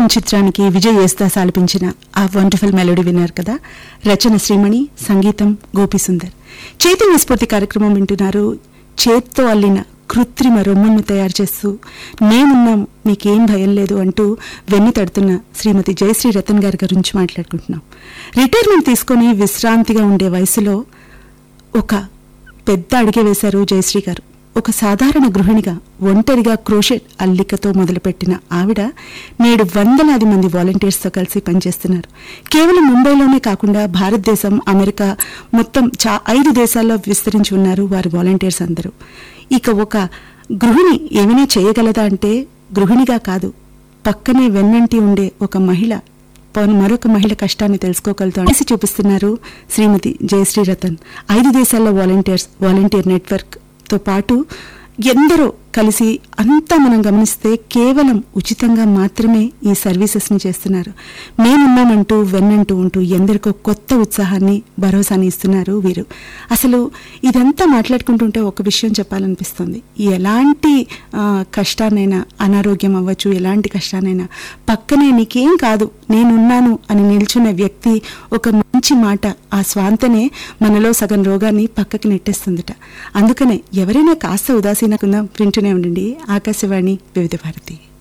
బంగారం చిత్రానికి విజయ్ యేస్దాస్ ఆలపించిన ఆ వండర్ఫుల్ మెలోడీ విన్నారు కదా రచన శ్రీమణి సంగీతం గోపిసుందర్ చైతన్య స్ఫూర్తి కార్యక్రమం వింటున్నారు చేత్తో అల్లిన కృత్రిమ రొమ్మును తయారు చేస్తూ నేనున్నాం మీకేం భయం లేదు అంటూ వెన్ను తడుతున్న శ్రీమతి జయశ్రీ రతన్ గారి గురించి మాట్లాడుకుంటున్నాం రిటైర్మెంట్ తీసుకొని విశ్రాంతిగా ఉండే వయసులో ఒక పెద్ద అడిగే వేశారు జయశ్రీ గారు ఒక సాధారణ గృహిణిగా ఒంటరిగా క్రోషెట్ అల్లికతో మొదలుపెట్టిన ఆవిడ నేడు వందలాది మంది వాలంటీర్స్తో కలిసి పనిచేస్తున్నారు కేవలం ముంబైలోనే కాకుండా భారతదేశం అమెరికా మొత్తం చా ఐదు దేశాల్లో విస్తరించి ఉన్నారు వారి వాలంటీర్స్ అందరూ ఇక ఒక గృహిణి ఏమైనా చేయగలదా అంటే గృహిణిగా కాదు పక్కనే వెన్నంటి ఉండే ఒక మహిళ పవన్ మరొక మహిళ కష్టాన్ని తెలుసుకోగలుగుతాం అనేసి చూపిస్తున్నారు శ్రీమతి జయశ్రీ రతన్ ఐదు దేశాల్లో వాలంటీర్స్ వాలంటీర్ నెట్వర్క్ తో పాటు ఎందరో కలిసి అంతా మనం గమనిస్తే కేవలం ఉచితంగా మాత్రమే ఈ సర్వీసెస్ ని చేస్తున్నారు మేమున్నామంటూ వెన్నంటూ ఉంటూ ఎందరికో కొత్త ఉత్సాహాన్ని భరోసాని ఇస్తున్నారు వీరు అసలు ఇదంతా మాట్లాడుకుంటుంటే ఒక విషయం చెప్పాలనిపిస్తుంది ఎలాంటి ఆ, కష్టాన్నైనా అనారోగ్యం అవ్వచ్చు ఎలాంటి కష్టాన్నైనా పక్కనే నీకేం కాదు నేనున్నాను అని నిల్చున్న వ్యక్తి ఒక మంచి మాట ఆ స్వాంతనే మనలో సగం రోగాన్ని పక్కకి నెట్టేస్తుందట అందుకనే ఎవరైనా కాస్త ఉదాసీనకుందాం వింటూనే ఉండండి ఆకాశవాణి వివిధ భారతి